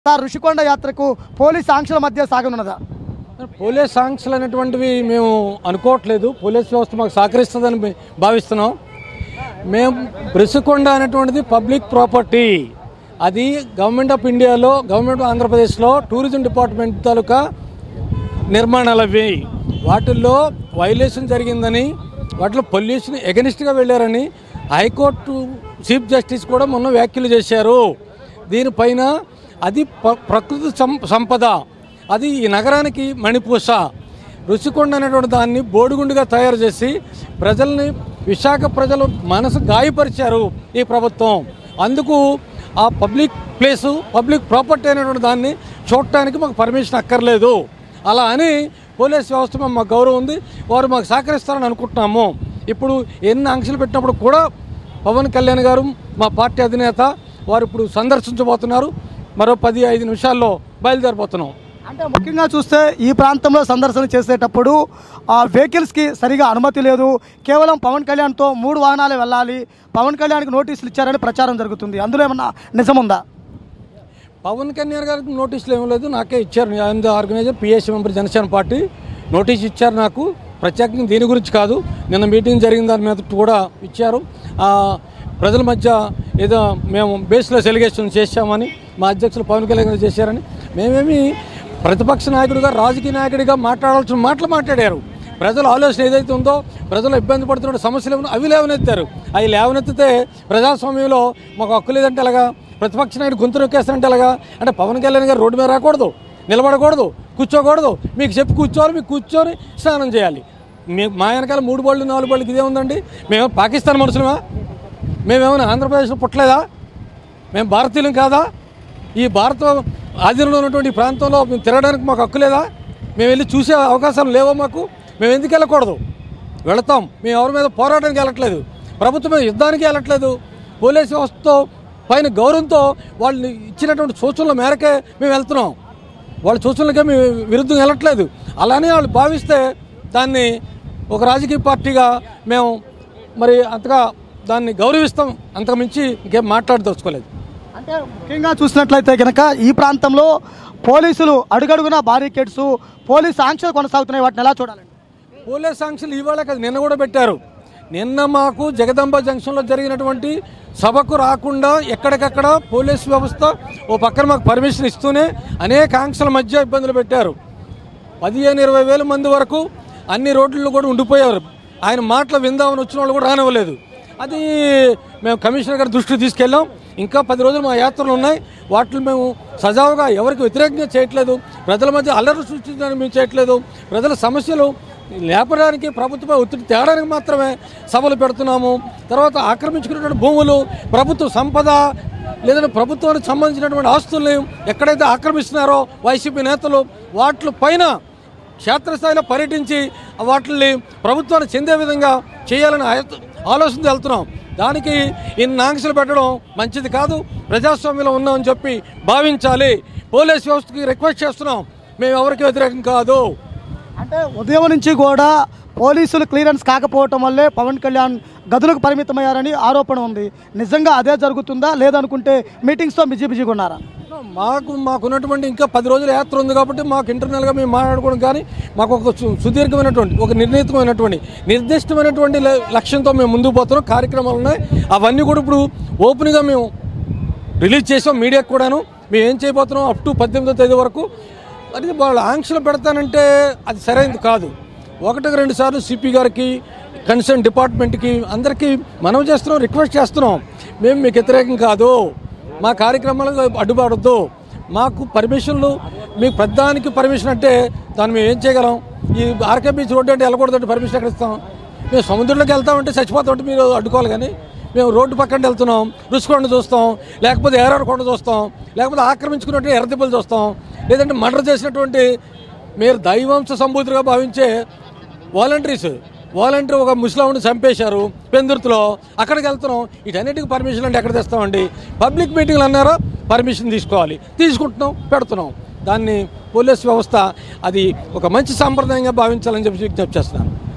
sir Rushikonda యాత్రకు police ఆంక్షల మధ్య సాగనున్నదా పోలీస్ ఆంక్షలు అనేటువంటివి మేము అనుకోవట్లేదు పోలీస్ వ్యవస్థ మాకు సహకరిస్తుందని మే- భావిస్తున్నాం మేము బ్రిసుకొండ అనేటువంటిది పబ్లిక్ ప్రాపర్టీ అది గవర్నమెంట్ ఆఫ్ ఇండియాలో గవర్నమెంట్ ఆఫ్ ఆంధ్రప్రదేశ్లో టూరిజం డిపార్ట్మెంట్ తాలూకా నిర్మాణాలు అవి వాటిల్లో వైలేషన్ జరిగిందని వాటిలో పొల్యూషన్ ఎగనిస్ట్గా వెళ్ళారని హైకోర్టు చీఫ్ జస్టిస్ కూడా మొన్న వ్యాఖ్యలు చేశారు దీనిపైన అది ప- ప్రకృతి సం- సంపద అది ఈ నగరానికి మణిపూస రుచికొండ అనేటువంటి దాన్ని బోడిగుండుగా తయారు చేసి ప్రజల్ని విశాఖ ప్రజలు మనసు గాయపరిచారు ఈ ప్రభుత్వం అందుకు ఆ పబ్లిక్ ప్లేసు పబ్లిక్ ప్రాపర్టీ అనేటువంటి దాన్ని చూడటానికి మాకు పర్మిషన్ అక్కర్లేదు అలా అని పోలీస్ వ్యవస్థ మీద మాకు గౌరవం ఉంది వారు మాకు సహకరిస్తారని అనుకుంటున్నాము ఇప్పుడు ఎన్ని ఆంక్షలు పెట్టినప్పుడు కూడా పవన్ కళ్యాణ్ గారు మా పార్టీ అధినేత వారు ఇప్పుడు సందర్శించబోతున్నారు మరో పది ఐదు నిమిషాల్లో బయలుదేరిపోతున్నాం అంటే ముఖ్యంగా చూస్తే ఈ ప్రాంతంలో సందర్శన చేసేటప్పుడు ఆ వెహికల్స్కి సరిగా అనుమతి లేదు కేవలం పవన్ కళ్యాణ్తో మూడు వాహనాలు వెళ్ళాలి పవన్ కళ్యాణ్కి నోటీసులు ఇచ్చారని ప్రచారం జరుగుతుంది అందులో ఏమన్నా నిజముందా పవన్ కళ్యాణ్ గారికి నోటీసులు ఏం లేదు నాకే ఇచ్చారు ఆయన organiser PSC member Janasena party notice ఇచ్చారు నాకు ప్రత్యేకంగా దీని గురించి కాదు నిన్న మీటింగ్ జరిగిన దాని మీద కూడా ఇచ్చారు ఆ, ప్రజల మధ్య ఏదో మేము బేస్లెస్ ఎలిగేషన్ చేశామని మా అధ్యక్షులు పవన్ కళ్యాణ్ గారు చేశారని మేమేమి ప్రతిపక్ష నాయకుడిగా రాజకీయ నాయకుడిగా మాట్లాడాల్సిన మాటలు మాట్లాడారు ప్రజల ఆలోచన ఏదైతే ఉందో ప్రజలు ఇబ్బంది పడుతున్న సమస్యలు ఏమన్నా అవి లేవనెత్తారు అవి లేవనెత్తితే ప్రజాస్వామ్యంలో మాకు హక్కు లేదంటే ఎలాగా ప్రతిపక్ష నాయుడు గొంతు నొక్కేస్తానంటే ఎలాగా అంటే పవన్ కళ్యాణ్ గారు రోడ్డు మీద రాకూడదు నిలబడకూడదు కూర్చోకూడదు మీకు చెప్పి కూర్చోవాలి మీకు కూర్చొని స్నానం చేయాలి మీ మా వెనకాల మూడు బళ్ళు నాలుగు బళ్ళకి ఇదే ఉందండి మేము పాకిస్తాన్ మనుషులమా మేమేమైనా ఆంధ్రప్రదేశ్లో పుట్టలేదా మేము భారతీయులం కాదా ఈ భారత ఆధీనంలో ఉన్నటువంటి ఈ ప్రాంతంలో మేము తిరగడానికి మాకు హక్కు లేదా మేము వెళ్ళి చూసే అవకాశాలు లేవో మాకు మేము ఎందుకు వెళ్ళకూడదు వెళతాం మేము ఎవరి మీద పోరాటానికి వెళ్ళట్లేదు ప్రభుత్వం మీద యుద్ధానికి వెళ్ళట్లేదు పోలీస్ వ్యవస్థతో పైన గౌరవంతో వాళ్ళు ఇచ్చినటువంటి సూచనల మేరకే మేము వెళ్తున్నాం వాళ్ళ సూచనలకే మేము విరుద్ధంగా వెళ్ళట్లేదు అలానే వాళ్ళు భావిస్తే దాన్ని ఒక రాజకీయ పార్టీగా మేము మరి అంతగా దాన్ని గౌరవిస్తాం అంతకు మించి ఇంకేం మాట్లాడదలుచుకోలేదు అంటే ముఖ్యంగా చూసినట్లయితే కనుక ఈ ప్రాంతంలో పోలీసులు అడుగడుగునా బారికేడ్స్ పోలీస్ ఆంక్షలు కొనసాగుతున్నాయి వాటిని ఎలా చూడాలండి పోలీస్ ఆంక్షలు ఇవాళ కాదు నిన్న కూడా పెట్టారు నిన్న మాకు జగదంబ జంక్షన్లో జరిగినటువంటి సభకు రాకుండా ఎక్కడికక్కడ పోలీస్ వ్యవస్థ ఓ పక్కన మాకు పర్మిషన్ ఇస్తూనే అనేక ఆంక్షల మధ్య ఇబ్బందులు పెట్టారు పదిహేను ఇరవై వేల మంది వరకు అన్ని రోడ్లలో కూడా ఉండిపోయారు ఆయన మాటలు విందామని వచ్చిన వాళ్ళు కూడా రానివ్వలేదు అది మేము కమిషనర్ గారి దృష్టికి తీసుకెళ్ళాం ఇంకా పది రోజులు మా యాత్రలు ఉన్నాయి వాటిని మేము సజావుగా ఎవరికి వ్యతిరేకంగా చేయట్లేదు ప్రజల మధ్య అల్లరి సృష్టించడానికి మేము చేయట్లేదు ప్రజల సమస్యలు లేపడానికి ప్రభుత్వపై ఒత్తిడి తేడానికి మాత్రమే సభలు పెడుతున్నాము తర్వాత ఆక్రమించుకున్నటువంటి భూములు ప్రభుత్వ సంపద లేదంటే ప్రభుత్వానికి సంబంధించినటువంటి ఆస్తుల్ని ఎక్కడైతే ఆక్రమిస్తున్నారో వైసీపీ నేతలు వాటి పైన క్షేత్రస్థాయిలో పర్యటించి వాటిని ప్రభుత్వానికి చెందే విధంగా చేయాలని ఆయ- ఆలోచనతో వెళ్తున్నాం దానికి ఇన్ని ఆంక్షలు పెట్టడం మంచిది కాదు ప్రజాస్వామ్యంలో ఉన్నామని చెప్పి భావించాలి పోలీస్ వ్యవస్థకి రిక్వెస్ట్ చేస్తున్నాం మేము ఎవరికి వ్యతిరేకం కాదు అంటే ఉదయం నుంచి కూడా పోలీసులు క్లియరెన్స్ కాకపోవటం వల్లే పవన్ కళ్యాణ్ గదులకు పరిమితమయ్యారని ఆరోపణ ఉంది నిజంగా అదే జరుగుతుందా లేదనుకుంటే మీటింగ్స్తో బిజీ బిజీగా ఉన్నారా మాకు మాకున్నటువంటి ఇంకా పది రోజుల యాత్ర ఉంది కాబట్టి మాకు ఇంటర్నల్గా మేము మాట్లాడుకోవడం కానీ మాకు ఒక సు- సుదీర్ఘమైనటువంటి ఒక నిర్ణీతమైనటువంటి నిర్దిష్టమైనటువంటి ల- లక్ష్యంతో మేము ముందుకు పోతున్నాం కార్యక్రమాలు ఉన్నాయి అవన్నీ కూడా ఇప్పుడు ఓపెన్గా మేము రిలీజ్ చేసాం మీడియాకు కూడాను మేము ఏం చేయబోతున్నాం అప్ టు పద్దెనిమిదో తేదీ వరకు అది వాళ్ళు ఆంక్షలు పెడతానంటే అది సరైనది కాదు ఒకటికి రెండు సార్లు సిపి గారికి కన్సర్న్ డిపార్ట్మెంట్కి అందరికీ మనం చేస్తున్నాం రిక్వెస్ట్ చేస్తున్నాం మేము మీకు వ్యతిరేకం కాదు మా కార్యక్రమాలకు అడ్డుపడద్దు మాకు పర్మిషన్లు మీకు ప్రధానికి పర్మిషన్ అంటే దాన్ని మేము ఏం చేయగలం ఈ ఆర్కే బీచ్ రోడ్డు అంటే వెళ్ళకూడదంటే పర్మిషన్ ఎక్కడ ఇస్తాం మేము సముద్రంలోకి వెళ్తామంటే చచ్చిపోతామంటే మీరు అడ్డుకోవాలి కానీ మేము రోడ్డు పక్కన వెళ్తున్నాం రుచికొండ చూస్తాం లేకపోతే ఏరాడు కొండ చూస్తాం లేకపోతే ఆక్రమించుకున్నట్టు ఎర్రదిబ్బలు చూస్తాం లేదంటే మర్డర్ చేసినటువంటి మీరు దైవాంశ సంబూతులుగా భావించే వాలంటీర్స్ వాలంటీర్ ఒక ముస్లాంని చంపేశారు పెందుర్తిలో అక్కడికి వెళ్తున్నాం వీటన్నిటికి పర్మిషన్ అంటే ఎక్కడ తెస్తామండి పబ్లిక్ మీటింగ్లు అన్నారా పర్మిషన్ తీసుకోవాలి తీసుకుంటున్నాం పెడుతున్నాం దాన్ని పోలీస్ వ్యవస్థ అది ఒక మంచి సాంప్రదాయంగా భావించాలని చెప్పి విజ్ఞప్తి చేస్తున్నాను